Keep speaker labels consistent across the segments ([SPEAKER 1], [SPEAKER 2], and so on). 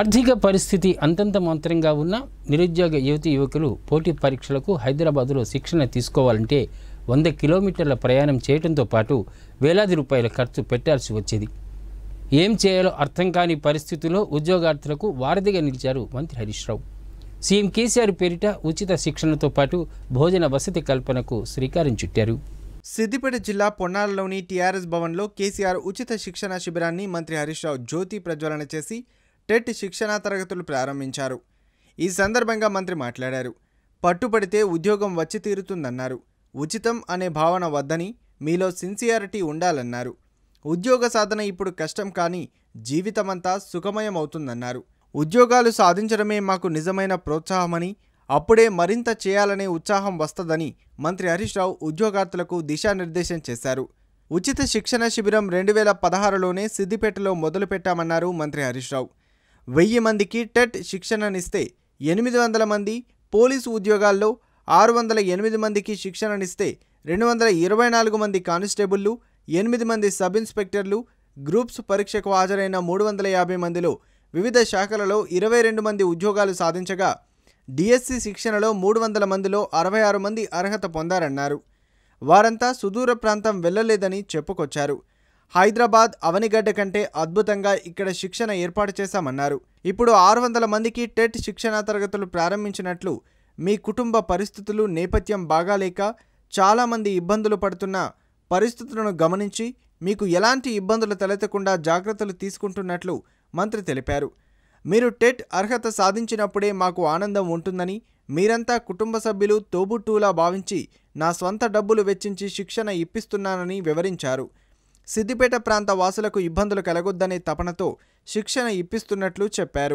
[SPEAKER 1] ఆర్థిక పరిస్థితి అంతంత మాత్రంగా ఉన్న నిరుద్యోగ యువతి యువకులు పోటీ పరీక్షలకు హైదరాబాదులో శిక్షణ తీసుకోవాలంటే వంద కిలోమీటర్ల ప్రయాణం చేయడంతో పాటు వేలాది రూపాయల ఖర్చు పెట్టాల్సి వచ్చేది ఏం చేయాలో అర్థం కాని పరిస్థితుల్లో ఉద్యోగార్థులకు వారధిగా నిలిచారు మంత్రి హరీష్ రావు సీఎం కేసీఆర్ పేరిట ఉచిత శిక్షణతో పాటు భోజన వసతి కల్పనకు శ్రీకారం చుట్టారు
[SPEAKER 2] సిద్దిపేట జిల్లా పొన్నాలలోని టీఆర్ఎస్ భవన్లో కేసీఆర్ ఉచిత శిక్షణ శిబిరాన్ని మంత్రి హరీష్ రావు జ్యోతి ప్రజ్వలన చేసి టెట్ శిక్షణా తరగతులు ప్రారంభించారు ఈ సందర్భంగా మంత్రి మాట్లాడారు పట్టుపడితే ఉద్యోగం వచ్చి తీరుతుందన్నారు ఉచితం అనే భావన వద్దని మీలో సిన్సియారిటీ ఉండాలన్నారు ఉద్యోగ సాధన ఇప్పుడు కష్టం కానీ జీవితమంతా సుఖమయం అవుతుందన్నారు ఉద్యోగాలు సాధించడమే మాకు నిజమైన ప్రోత్సాహమని అప్పుడే మరింత చేయాలనే ఉత్సాహం వస్తదని మంత్రి హరీష్ రావు ఉద్యోగార్థులకు దిశానిర్దేశం చేశారు ఉచిత శిక్షణ శిబిరం రెండు వేల పదహారులోనే సిద్దిపేటలో మొదలుపెట్టామన్నారు మంత్రి హరీష్ రావు వెయ్యి మందికి టెట్ శిక్షణనిస్తే ఎనిమిది వందల మంది పోలీసు ఉద్యోగాల్లో ఆరు వందల ఎనిమిది మందికి శిక్షణనిస్తే రెండు వందల ఇరవై నాలుగు మంది కానిస్టేబుళ్లు ఎనిమిది మంది సబ్ ఇన్స్పెక్టర్లు గ్రూప్స్ పరీక్షకు హాజరైన మూడు వందల యాభై మందిలో వివిధ శాఖలలో ఇరవై రెండు మంది ఉద్యోగాలు సాధించగా డిఎస్సి శిక్షణలో మూడు వందల మందిలో అరవై ఆరు మంది అర్హత పొందారన్నారు వారంతా సుదూర ప్రాంతం వెళ్ళలేదని చెప్పుకొచ్చారు హైదరాబాద్ అవనిగడ్డ కంటే అద్భుతంగా ఇక్కడ శిక్షణ ఏర్పాటు చేశామన్నారు ఇప్పుడు ఆరు వందల మందికి టెట్ శిక్షణా తరగతులు ప్రారంభించినట్లు మీ కుటుంబ పరిస్థితులు నేపథ్యం బాగాలేక చాలామంది ఇబ్బందులు పడుతున్న పరిస్థితులను గమనించి మీకు ఎలాంటి ఇబ్బందులు తలెత్తకుండా జాగ్రత్తలు తీసుకుంటున్నట్లు మంత్రి తెలిపారు మీరు టెట్ అర్హత సాధించినప్పుడే మాకు ఆనందం ఉంటుందని మీరంతా కుటుంబ సభ్యులు తోబుట్టువులా భావించి నా స్వంత డబ్బులు వెచ్చించి శిక్షణ ఇప్పిస్తున్నానని వివరించారు సిద్దిపేట ప్రాంత వాసులకు ఇబ్బందులు కలగొద్దనే తపనతో శిక్షణ ఇప్పిస్తున్నట్లు చెప్పారు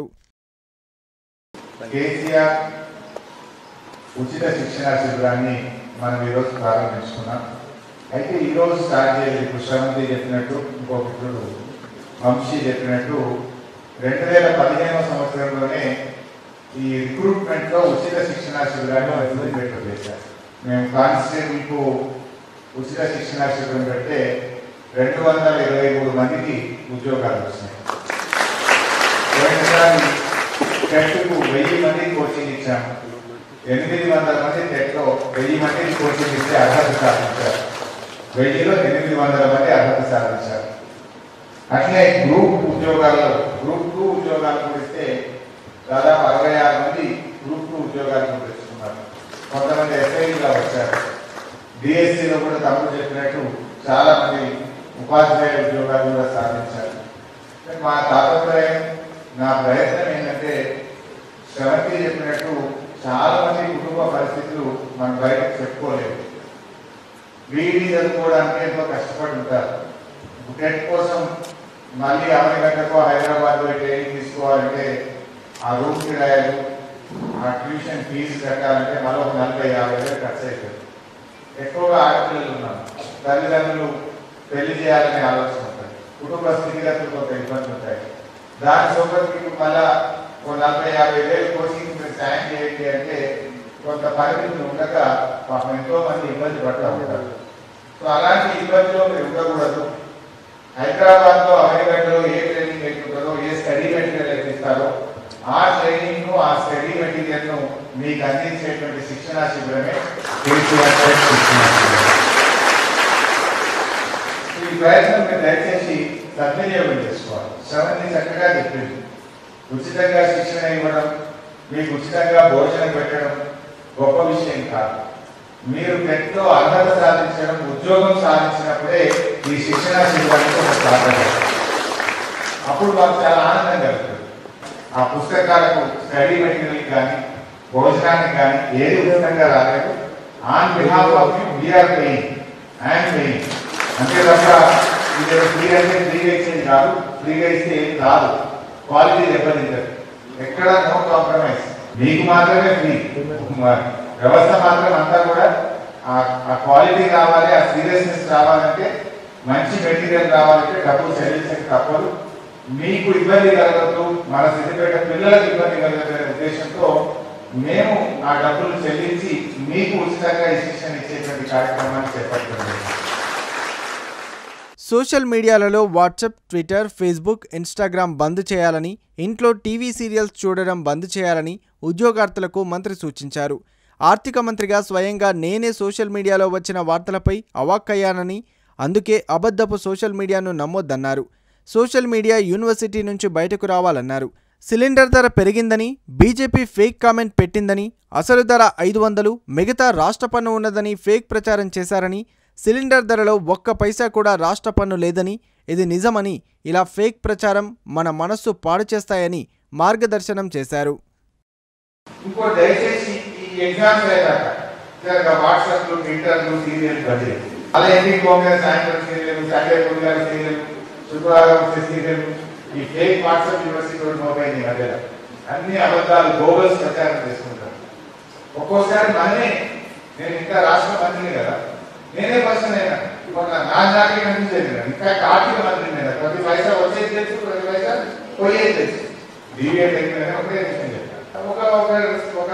[SPEAKER 3] కేసీఆర్ ఉచిత శిక్షణ శిబిరాన్ని మనం ఈరోజు ప్రారంభించుకున్నాం అయితే ఈరోజు స్టార్ట్ చేయాలి ఇప్పుడు శ్రవంతి చెప్పినట్టు ఇంకో మిత్రుడు వంశీ చెప్పినట్టు రెండు వేల పదిహేనవ సంవత్సరంలోనే ఈ రిక్రూట్మెంట్ లో ఉచిత శిక్షణ శిబిరాన్ని మొదలుపెట్టు చేశారు మేము కానిస్టేబుల్కు ఉచిత శిక్షణ శిబిరం పెడితే రెండు వందల ఇరవై మూడు మందికి ఉద్యోగాలు వచ్చినాయి పోయినసారి టెట్కు వెయ్యి మందికి కోచింగ్ ఇచ్చాము ఎనిమిది వందల మంది టెట్లో వెయ్యి మందికి కోచింగ్ ఇస్తే అర్హత సాధించారు వెయ్యిలో ఎనిమిది వందల మంది అర్హత సాధించారు అట్లే గ్రూప్ ఉద్యోగాల్లో గ్రూప్ టూ ఉద్యోగాలు కూడా ఇస్తే దాదాపు అరవై ఆరు మంది గ్రూప్ టూ ఉద్యోగాలు కూడా తెచ్చుకున్నారు కొంతమంది ఎస్ఐగా వచ్చారు డిఎస్సిలో కూడా తమ్ముడు చెప్పినట్టు చాలా మంది ఉపాధ్యాయ ఉద్యోగాలు కూడా సాధించారు మా తాపత్రయం నా ప్రయత్నం ఏంటంటే శ్రవంతి చెప్పినట్టు చాలా మంది కుటుంబ పరిస్థితులు మనం బయటకు చెప్పుకోలేము వీడి చదువుకోవడానికి ఎంతో కష్టపడి ఉంటారు టెట్ కోసం మళ్ళీ అమరి గంటకు హైదరాబాద్ లో ట్రైనింగ్ తీసుకోవాలంటే ఆ రూమ్ కిరాయాలు ఆ ట్యూషన్ ఫీజు కట్టాలంటే మరో ఒక నలభై యాభై వేలు ఖర్చు అవుతుంది ఎక్కువగా ఆడపిల్లలు ఉన్నారు తల్లిదండ్రులు పెళ్లి చేయాలనే ఆలోచన ఉంటుంది కుటుంబ స్థితిగతులు కొంత ఇబ్బంది ఉంటాయి దాని సోపతికి మళ్ళా ఓ నలభై యాభై వేలు కోచింగ్ మీరు సాయం చేయండి అంటే కొంత పరిమితులు ఉండక పాపం ఎంతో మంది ఇబ్బంది పడుతూ ఉంటారు సో అలాంటి ఇబ్బందిలో మీరు ఉండకూడదు హైదరాబాద్ లో అమెరికాలో ఏ ట్రైనింగ్ ఎక్కుతుందో ఏ స్టడీ మెటీరియల్ ఎక్కిస్తారో ఆ ట్రైనింగ్ ను ఆ స్టడీ మెటీరియల్ ను మీకు అందించేటువంటి శిక్షణా శిబిరమే కేసీఆర్ టెక్ శిక్షణా శిబిరం ఈ ప్రయత్నం మీరు దయచేసి సద్వినియోగం చేసుకోవాలి శ్రవణి చక్కగా చెప్పింది ఉచితంగా శిక్షణ ఇవ్వడం మీకు ఉచితంగా భోజనం పెట్టడం గొప్ప విషయం కాదు మీరు టెట్లో అర్హత సాధించడం ఉద్యోగం సాధించినప్పుడే ఈ శిక్షణ శిబిరానికి ఒక సాధన అప్పుడు మాకు చాలా ఆనందం కలుగుతుంది ఆ పుస్తకాలకు స్టడీ మెటీరియల్ కానీ భోజనానికి కానీ ఏది ఉచితంగా రాలేదు on behalf of you we're paying I'm paying అంతే తప్ప ఇది ఫ్రీ అంటే ఫ్రీగా ఇచ్చేది కాదు ఫ్రీగా ఇస్తే ఏం రాదు క్వాలిటీ దెబ్బతింటది ఎక్కడ నో కాంప్రమైజ్ మీకు మాత్రమే ఫ్రీ వ్యవస్థ మాత్రం అంతా కూడా ఆ క్వాలిటీ కావాలి ఆ సీరియస్నెస్ రావాలంటే మంచి మెటీరియల్ రావాలంటే డబ్బులు చెల్లించక తప్పదు మీకు ఇబ్బంది కలగద్దు మన సిద్ధిపేట పిల్లలకు ఇబ్బంది కలగదనే ఉద్దేశంతో మేము ఆ డబ్బులు చెల్లించి మీకు ఉచితంగా ఈ శిక్షణ ఇచ్చేటువంటి కార్యక్రమాన్ని చేపడుతున్నాం
[SPEAKER 2] సోషల్ మీడియాలలో వాట్సాప్ ట్విట్టర్ ఫేస్బుక్ ఇన్స్టాగ్రామ్ బంద్ చేయాలని ఇంట్లో టీవీ సీరియల్స్ చూడడం బంద్ చేయాలని ఉద్యోగార్థులకు మంత్రి సూచించారు ఆర్థిక మంత్రిగా స్వయంగా నేనే సోషల్ మీడియాలో వచ్చిన వార్తలపై అవాక్కయ్యానని అందుకే అబద్ధపు సోషల్ మీడియాను నమ్మొద్దన్నారు సోషల్ మీడియా యూనివర్సిటీ నుంచి బయటకు రావాలన్నారు సిలిండర్ ధర పెరిగిందని బీజేపీ ఫేక్ కామెంట్ పెట్టిందని అసలు ధర ఐదు వందలు మిగతా రాష్ట్ర పన్ను ఉన్నదని ఫేక్ ప్రచారం చేశారని సిలిండర్ ధరలో ఒక్క పైసా కూడా రాష్ట్ర పన్ను లేదని ఇది నిజమని ఇలా ఫేక్ ప్రచారం మన మనస్సు పాడు చేస్తాయని మార్గదర్శనం చేశారు
[SPEAKER 3] ఇంకో దయచేసి ఈ ఎగ్జామ్స్ అయ్యాక ఇలాగ వాట్సాప్లు ట్విట్టర్లు సీరియల్ బడ్జెట్ అలా ఇంటికి పోగా సాయంత్రం సీరియల్ సండే పొద్దుగాల సీరియల్ శుక్రవారం వచ్చే సీరియల్ ఈ ఫేక్ వాట్సాప్ యూనివర్సిటీ కూడా మోబాయిల్ మధ్యలో అన్ని అబద్ధాలు గోబల్స్ ప్రచారం చేసుకుంటారు ఒక్కోసారి మనమే నేను ఇంకా రాష్ట్ర మంత్రిని కదా నేనే పర్సన్ అయినా ఇప్పుడు నా- నా జాతి కనిపించేది కదా ఇన్ఫాక్ట్ ఆర్థిక మంత్రిని కదా ప్రతి పైసా వచ్చేది తెలుసు ప్రతి పైసా పోయేది తెలుసు డివియేట్ అయిపోయినా ఒకటే విషయం చెప్తాను ఒక ఒక ఒక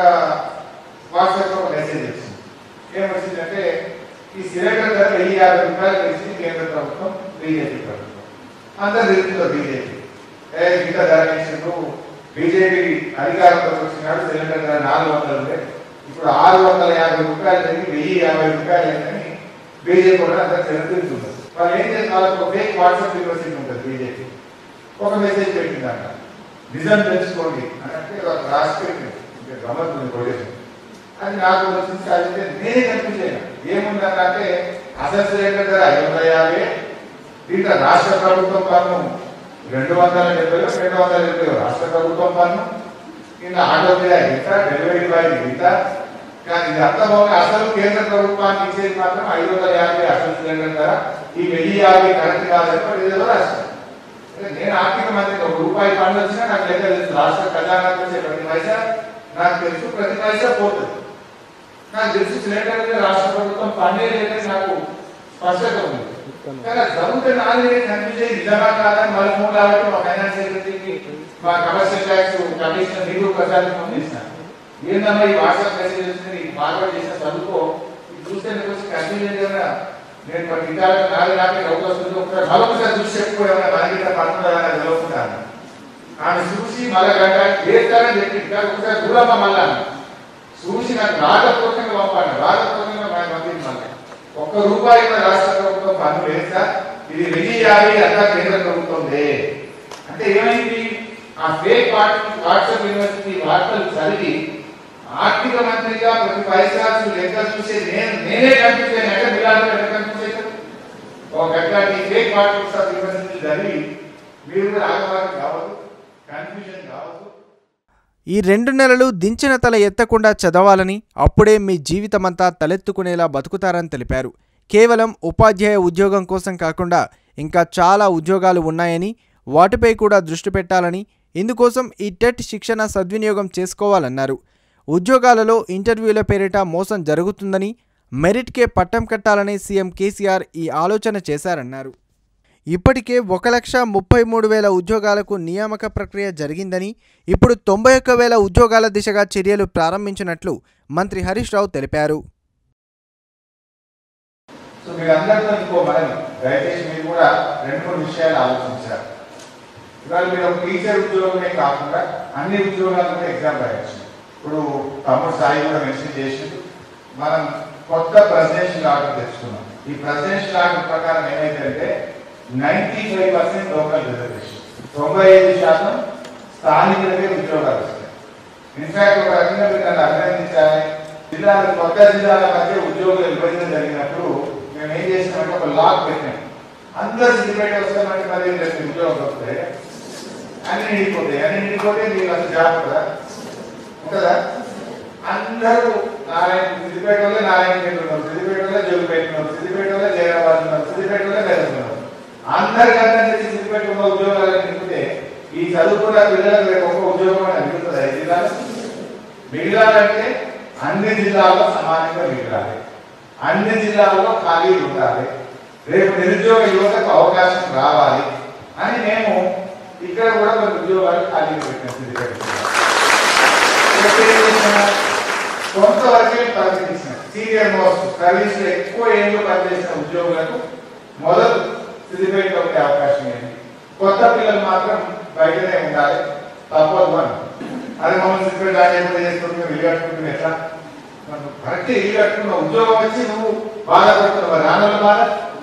[SPEAKER 3] వాట్సాప్ ఒక మెసేజ్ వచ్చింది ఏమొచ్చిందంటే ఈ సిలిండర్ ధర వెయ్యి యాభై రూపాయలు పెంచింది కేంద్ర ప్రభుత్వం బీజేపీ ప్రభుత్వం అందరు తిరుగుతుందో బీజేపీ ఏ ఇంత ధర పెంచిండ్రు బీజేపీ అధికారంలోకి వచ్చినాడు సిలిండర్ ధర నాలుగు వందలు ఉండే ఇప్పుడు ఆరు వందల యాభై రూపాయలు తగ్గి వెయ్యి యాభై రూపాయలు అయిందని బీజేపీ కూడా అందరు తిరుగుతుంది వాళ్ళు ఏం చేసిన వాళ్ళకి ఒక ఫేక్ వాట్సాప్ యూనివర్సిటీ ఉంటుంది బీజేపీ ఒక మెసేజ్ పెట్టిందంట నిజం తెలుసుకోండి అని అంటే ఒక రాష్ట్రం గమనించింది కొట్టేసి అది నాకు వచ్చింది చదివితే నేనే కనిపించాను ఏముందంటే అసలు సిలిండర్ ధర ఐదు వందల యాభై దీంట్లో రాష్ట్ర ప్రభుత్వం పన్ను రెండు వందల డెబ్బై రెండు వందల డెబ్బై రాష్ట్ర ప్రభుత్వం పన్ను కింద ఆటో కిరాయి ఇంత డెలివరీ బాయ్ ఇంత కానీ ఇది అంత బాగా అసలు కేంద్ర ప్రభుత్వానికి ఇచ్చేది మాత్రం ఐదు వందల యాభై అసలు సిలిండర్ ధర ఈ వెయ్యి యాభై కరెక్ట్ కాదని మరి ఏదో రాష్ట్రం నేను ఆర్థిక మంత్రి ఒక రూపాయి పన్ను వచ్చినా నాకు లెక్క తెలుసు రాష్ట్ర ఖజానాకు వచ్చే ప్రతి పైసా నాకు తెలుసు ప్రతి పైసా పోతుంది నాకు తెలుసు సిలిండర్ మీద రాష్ట్ర ప్రభుత్వం పన్నే లేదని నాకు స్పష్టత ఉంది కానీ అది చదివితే నాలుగే కనిపించేది నిజమా కాదని మళ్ళీ మూడు కాబట్టి మా ఫైనాన్స్ సెక్రటరీకి మా కమర్షియల్ ట్యాక్స్ కమిషనర్ నీకు ఒకసారి ఫోన్ చేసిన ఏందమ్మా ఈ వాట్సాప్ మెసేజ్ వచ్చింది నీకు ఫార్వర్డ్ చేసిన చదువుకో ఇది చూస్తే నీకు వచ్చి కన్ఫ్యూజన్ కదా నేను మరి ఇంకా నాలుగు నాకే డౌట్ వస్తుంది ఒకసారి మరొకసారి చూసి చెప్పుకోవడం మనకి ఇట్లా పడుతుందా తెలుసుకుంటాను ఆమె చూసి మళ్ళీ గంట వేస్తారని చెప్పి ఇంకా ఒకసారి దూరమ్మా మళ్ళా చూసి నాకు రాగపూర్వకంగా పంపాను రాగపూర్వకంగా మనం పంపించాలి ఒక్క రూపాయి కూడా రాష్ట్ర ప్రభుత్వం పన్ను వేస్తా ఇది వెయ్యి యాభై అంతా కేంద్ర ప్రభుత్వందే అంటే ఏమైంది ఆ ఫేక్ వాట్సాప్ యూనివర్సిటీ వార్తలు చదివి ఆర్థిక మంత్రిగా ప్రతి పైసా లెక్క చూసే నేను నేనే కనిపించాను అంటే మిలాంటి ఎక్కడ కనిపించాను ఒక గంట ఈ ఫేక్ వాట్సాప్ యూనివర్సిటీ చదివి మీరు కూడా ఆగవారం కావద్దు కన్ఫ్యూజన్ కావద్దు
[SPEAKER 2] ఈ రెండు నెలలు దించిన తల ఎత్తకుండా చదవాలని అప్పుడే మీ జీవితమంతా తలెత్తుకునేలా బతుకుతారని తెలిపారు కేవలం ఉపాధ్యాయ ఉద్యోగం కోసం కాకుండా ఇంకా చాలా ఉద్యోగాలు ఉన్నాయని వాటిపై కూడా దృష్టి పెట్టాలని ఇందుకోసం ఈ టెట్ శిక్షణ సద్వినియోగం చేసుకోవాలన్నారు ఉద్యోగాలలో ఇంటర్వ్యూల పేరిట మోసం జరుగుతుందని మెరిట్కే పట్టం కట్టాలని సీఎం కేసీఆర్ ఈ ఆలోచన చేశారన్నారు ఇప్పటికే ఒక లక్ష ముప్పై మూడు వేల ఉద్యోగాలకు నియామక ప్రక్రియ జరిగిందని ఇప్పుడు తొంభై ఒక్క వేల ఉద్యోగాల దిశగా చర్యలు ప్రారంభించినట్లు మంత్రి హరీష్ రావు తెలిపారు
[SPEAKER 3] సో మీరు అందరితో ఇంకో మనం దయచేసి మీరు కూడా రెండు మూడు విషయాలు ఆలోచించారు ఇవాళ మీరు ఒక టీచర్ ఉద్యోగమే కాకుండా అన్ని ఉద్యోగాలు కూడా ఎగ్జామ్ రాయొచ్చు ఇప్పుడు తమ్ముడు సాయి కూడా మెన్షన్ చేసిండు మనం కొత్త ప్రెసిడెన్షియల్ ఆర్డర్ తెచ్చుకున్నాం ఈ ప్రెసిడెన్షియల్ ఆర్డర్ ప్రకారం ఏమైందంటే ninety five percent local reservation తొంభై ఐదు శాతం స్థానికులకే ఉద్యోగాలు వస్తాయి ఇన్ఫాక్ట్ ఒక రకంగా మీరు నన్ను అభినందించాలి జిల్లాల కొత్త జిల్లాల మధ్య ఉద్యోగుల విభజన జరిగినప్పుడు మేము ఏం చేసినామంటే ఒక లాక్ పెట్టాం అందరు సిద్ధిపేట వస్తామంటే మరి ఏం చేస్తే ఉద్యోగం వస్తాయి అన్ని నిండిపోతాయి అన్ని నిండిపోతే మీకు అసలు జాబ్ కదా ఉంటుందా అందరూ నారాయణ సిద్దిపేట వల్ల నారాయణ పేట ఉన్నారు సిద్దిపేట వల్ల జోగిపేట ఉన్నారు సిద్దిపేట వల్ల జైరాబాద్ ఉన్నారు సిద్దిపేట వల్ల మెదక్ ఉన్నారు అందరికంటే చేసి సిద్దిపేట ఉన్న ఉద్యోగాలను నింపితే ఈ చదువుకున్న పిల్లలకు రేపు ఒక ఉద్యోగం అని అడుగుతుంది ఈ జిల్లాలో మిగిలాలంటే అన్ని జిల్లాల్లో సమానంగా మిగిలాలి అన్ని జిల్లాల్లో ఖాళీలు ఉండాలి రేపు నిరుద్యోగ యువతకు అవకాశం రావాలి అని మేము ఇక్కడ కూడా కొన్ని ఉద్యోగాలు ఖాళీలు పెట్టాం సిద్దిపేట జిల్లాలో. రేపు ఏం చేసినాము? కొంతవరకే పరిగణించిన సీనియర్ మోస్ట్ సర్వీస్ లో ఎక్కువ ఏళ్ళు పనిచేసిన ఉద్యోగులకు మొదలు సిద్దిపేటలో ఉండే అవకాశం ఏంటి కొత్త పిల్లలు మాత్రం బయటనే ఉండాలి తప్పదు అని అదే మమ్మల్ని సిద్దిపేట రాజేంద్ర చేసుకుంటున్నాం ఇల్లు కట్టుకుంటున్నాం ఎట్లా మనం కరెక్ట్ ఇల్లు కట్టుకున్న ఉద్యోగం వచ్చి నువ్వు బాధపడుతున్నావు రానుల బాధ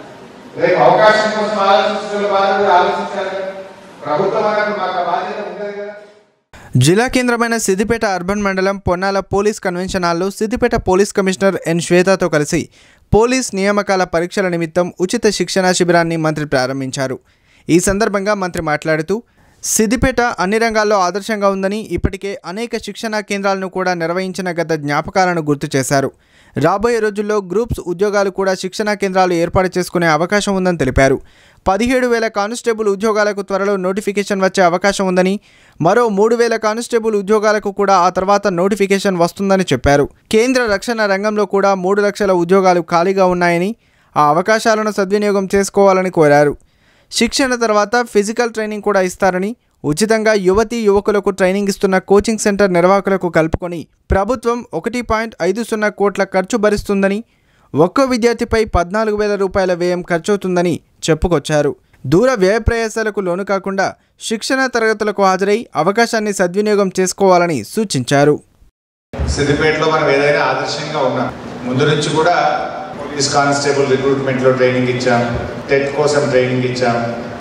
[SPEAKER 3] రేపు అవకాశం కోసం ఆలోచించిన బాధ కూడా ఆలోచించాలి కదా ప్రభుత్వం అన్నప్పుడు మాకు ఆ బాధ్యత ఉంటుంది కదా
[SPEAKER 2] జిల్లా కేంద్రమైన సిద్దిపేట అర్బన్ మండలం పొన్నాల పోలీస్ కన్వెన్షన్ హాల్లో సిద్దిపేట పోలీస్ కమిషనర్ ఎన్ శ్వేతతో కలిసి పోలీస్ నియామకాల పరీక్షల నిమిత్తం ఉచిత శిక్షణా శిబిరాన్ని మంత్రి ప్రారంభించారు ఈ సందర్భంగా మంత్రి మాట్లాడుతూ సిద్దిపేట అన్ని రంగాల్లో ఆదర్శంగా ఉందని ఇప్పటికే అనేక శిక్షణా కేంద్రాలను కూడా నిర్వహించిన గత జ్ఞాపకాలను గుర్తు చేశారు రాబోయే రోజుల్లో గ్రూప్స్ ఉద్యోగాలు కూడా శిక్షణా కేంద్రాలు ఏర్పాటు చేసుకునే అవకాశం ఉందని తెలిపారు పదిహేడు వేల కానిస్టేబుల్ ఉద్యోగాలకు త్వరలో నోటిఫికేషన్ వచ్చే అవకాశం ఉందని మరో మూడు వేల కానిస్టేబుల్ ఉద్యోగాలకు కూడా ఆ తర్వాత నోటిఫికేషన్ వస్తుందని చెప్పారు కేంద్ర రక్షణ రంగంలో కూడా మూడు లక్షల ఉద్యోగాలు ఖాళీగా ఉన్నాయని ఆ అవకాశాలను సద్వినియోగం చేసుకోవాలని కోరారు శిక్షణ తర్వాత ఫిజికల్ ట్రైనింగ్ కూడా ఇస్తారని ఉచితంగా యువతీ యువకులకు ట్రైనింగ్ ఇస్తున్న కోచింగ్ సెంటర్ నిర్వాహకులకు కలుపుకొని ప్రభుత్వం ఒకటి పాయింట్ ఐదు సున్నా కోట్ల ఖర్చు భరిస్తుందని ఒక్కో విద్యార్థిపై పద్నాలుగు వేల రూపాయల వ్యయం ఖర్చవుతుందని చెప్పుకొచ్చారు దూర వ్యయ ప్రయాసాలకు లోను కాకుండా శిక్షణ తరగతులకు హాజరై అవకాశాన్ని సద్వినియోగం చేసుకోవాలని సూచించారు
[SPEAKER 3] సిద్దిపేటలో మనం ఏదైనా ఆదర్శంగా ఉన్నాం ముందు నుంచి కూడా పోలీస్ కానిస్టేబుల్ రిక్రూట్మెంట్ లో ట్రైనింగ్ ఇచ్చాం టెట్ కోసం ట్రైనింగ్ ఇచ్చాం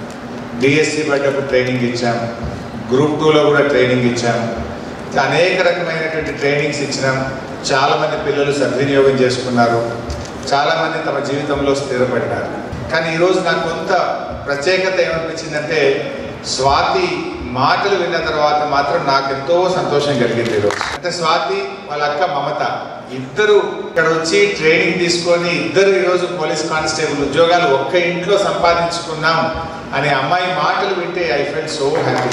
[SPEAKER 3] డిఎస్సి పడ్డప్పుడు ట్రైనింగ్ ఇచ్చాం గ్రూప్ టూలో కూడా ట్రైనింగ్ ఇచ్చాం ఇట్లా అనేక రకమైనటువంటి ట్రైనింగ్స్ ఇచ్చినాం చాలా మంది పిల్లలు సద్వినియోగం చేసుకున్నారు చాలా మంది తమ జీవితంలో స్థిరపడ్డారు కానీ ఈరోజు నాకు కొంత ప్రత్యేకత ఏమనిపించిందంటే స్వాతి మాటలు విన్న తర్వాత మాత్రం నాకు ఎంతో సంతోషం కలిగింది ఈరోజు అంటే స్వాతి వాళ్ళ అక్క మమత ఇద్దరు ఇక్కడ వచ్చి ట్రైనింగ్ తీసుకొని ఇద్దరు ఈరోజు పోలీస్ కానిస్టేబుల్ ఉద్యోగాలు ఒక్క ఇంట్లో సంపాదించుకున్నాం అనే అమ్మాయి మాటలు వింటే ఐ ఫెల్ సో హ్యాపీ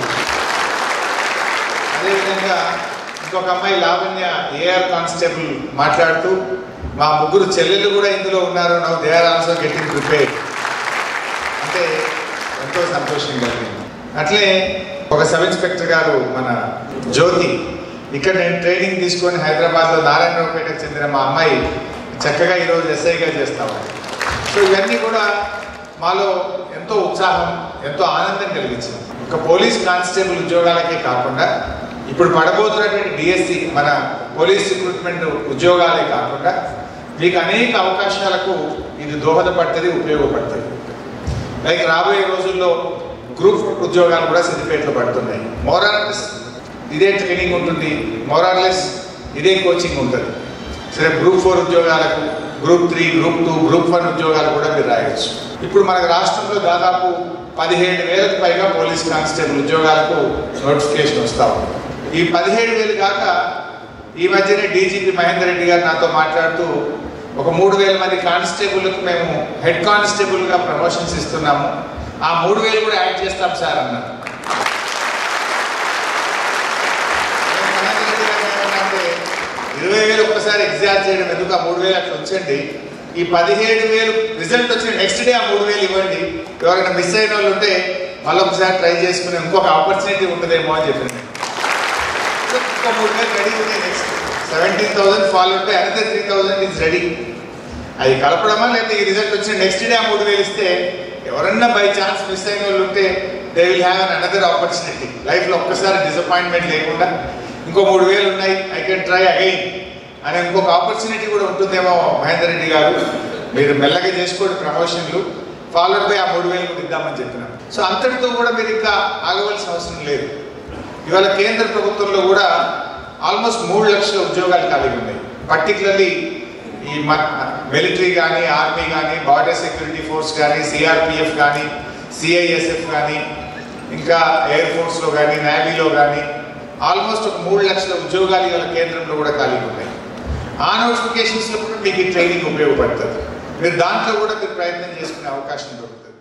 [SPEAKER 3] అదేవిధంగా ఇంకొక అమ్మాయి లావణ్య ఏఆర్ కానిస్టేబుల్ మాట్లాడుతూ మా ముగ్గురు చెల్లెలు కూడా ఇందులో ఉన్నారు నవ్వు they are also getting prepare అంటే ఎంతో సంతోషం కలిగింది అట్లే ఒక సబ్ ఇన్స్పెక్టర్ గారు మన జ్యోతి ఇక్కడ నేను ట్రైనింగ్ తీసుకొని హైదరాబాద్లో నారాయణరావుపేటకు చెందిన మా అమ్మాయి చక్కగా ఈరోజు ఎస్ఐగా చేస్తాము సో ఇవన్నీ కూడా మాలో ఎంతో ఉత్సాహం ఎంతో ఆనందం కలిగించింది ఒక పోలీస్ కానిస్టేబుల్ ఉద్యోగాలకే కాకుండా ఇప్పుడు పడబోతున్నటువంటి డిఎస్సి మన పోలీస్ రిక్రూట్మెంట్ ఉద్యోగాలే కాకుండా మీకు అనేక అవకాశాలకు ఇది దోహదపడుతుంది ఉపయోగపడుతుంది లైక్ రాబోయే రోజుల్లో గ్రూప్ ఉద్యోగాలు కూడా సిద్దిపేటలో పడుతున్నాయి మోరార్లెస్ ఇదే ట్రైనింగ్ ఉంటుంది మోరార్లెస్ ఇదే కోచింగ్ ఉంటుంది సరే గ్రూప్ ఫోర్ ఉద్యోగాలకు group three group two group one ఉద్యోగాలు కూడా మీరు రాయొచ్చు ఇప్పుడు మనకు రాష్ట్రంలో దాదాపు పదిహేడు వేలకు పైగా పోలీస్ కానిస్టేబుల్ ఉద్యోగాలకు నోటిఫికేషన్ వస్తా ఉంది ఈ పదిహేడు వేలు కాక ఈ మధ్యనే డీజీపీ మహేందర్ రెడ్డి గారు నాతో మాట్లాడుతూ ఒక మూడు వేల మంది కానిస్టేబుల్కి మేము హెడ్ కానిస్టేబుల్గా ప్రమోషన్స్ ఇస్తున్నాము ఆ మూడు వేలు కూడా యాడ్ చేస్తాం సార్ అన్నారు నేను మహేందర్ రెడ్డి గారిని ఏమన్నానంటే, ఇరవై వేలు ఒక్కసారి ఎగ్జామ్ చేయడం ఎందుకు ఆ మూడు వేలు అట్లా ఉంచండి ఈ పదిహేడు వేలు రిజల్ట్ వచ్చిన నెక్స్ట్ డే ఆ మూడు వేలు ఇవ్వండి ఎవరైనా మిస్ అయిన వాళ్ళు ఉంటే మళ్ళీ ఒకసారి ట్రై చేసుకుని ఇంకొక ఆపర్చునిటీ ఉంటుందేమో అని చెప్పింది ఇంకో మూడు వేలు రెడీ ఉన్నాయి నెక్స్ట్ సెవెంటీన్ థౌసండ్ ఫాల్ ఉంటే another three thousand is ready అది కలపడమా లేకపోతే ఈ రిజల్ట్ వచ్చిన నెక్స్ట్ డే ఆ మూడు వేలు ఇస్తే ఎవరన్నా బై ఛాన్స్ మిస్ అయిన వాళ్ళు ఉంటే they will have an another opportunity లైఫ్లో ఒక్కసారి డిసప్పాయింట్మెంట్ లేకుండా ఇంకో మూడు వేలు ఉన్నాయి ఐ కెన్ ట్రై అగైన్ అనే ఇంకొక ఆపర్చునిటీ కూడా ఉంటుందేమో మహేందర్ రెడ్డి గారు మీరు మెల్లగా చేసుకోండి ప్రమోషన్లు ఫాలోడ్ బై ఆ మూడు వేలు కూడా ఇద్దామని చెప్పినాం సో అంతటితో కూడా మీరు ఇంకా ఆగవలసిన అవసరం లేదు ఇవాళ కేంద్ర ప్రభుత్వంలో కూడా ఆల్మోస్ట్ మూడు లక్షల ఉద్యోగాలు ఖాళీగా ఉన్నాయి పర్టికులర్లీ ఈ మిలిటరీ కానీ ఆర్మీ కానీ బార్డర్ సెక్యూరిటీ ఫోర్స్ కానీ సిఆర్పిఎఫ్ కానీ సిఐఎస్ఎఫ్ కానీ ఇంకా ఎయిర్ ఫోర్స్లో కానీ నేవీలో కానీ ఆల్మోస్ట్ ఒక మూడు లక్షల ఉద్యోగాలు ఇవాళ కేంద్రంలో కూడా ఖాళీగా ఉన్నాయి ఆ నోటిఫికేషన్స్లో కూడా మీకు ఈ ట్రైనింగ్ ఉపయోగపడుతుంది మీరు దాంట్లో కూడా మీరు ప్రయత్నం చేసుకునే అవకాశం దొరుకుతుంది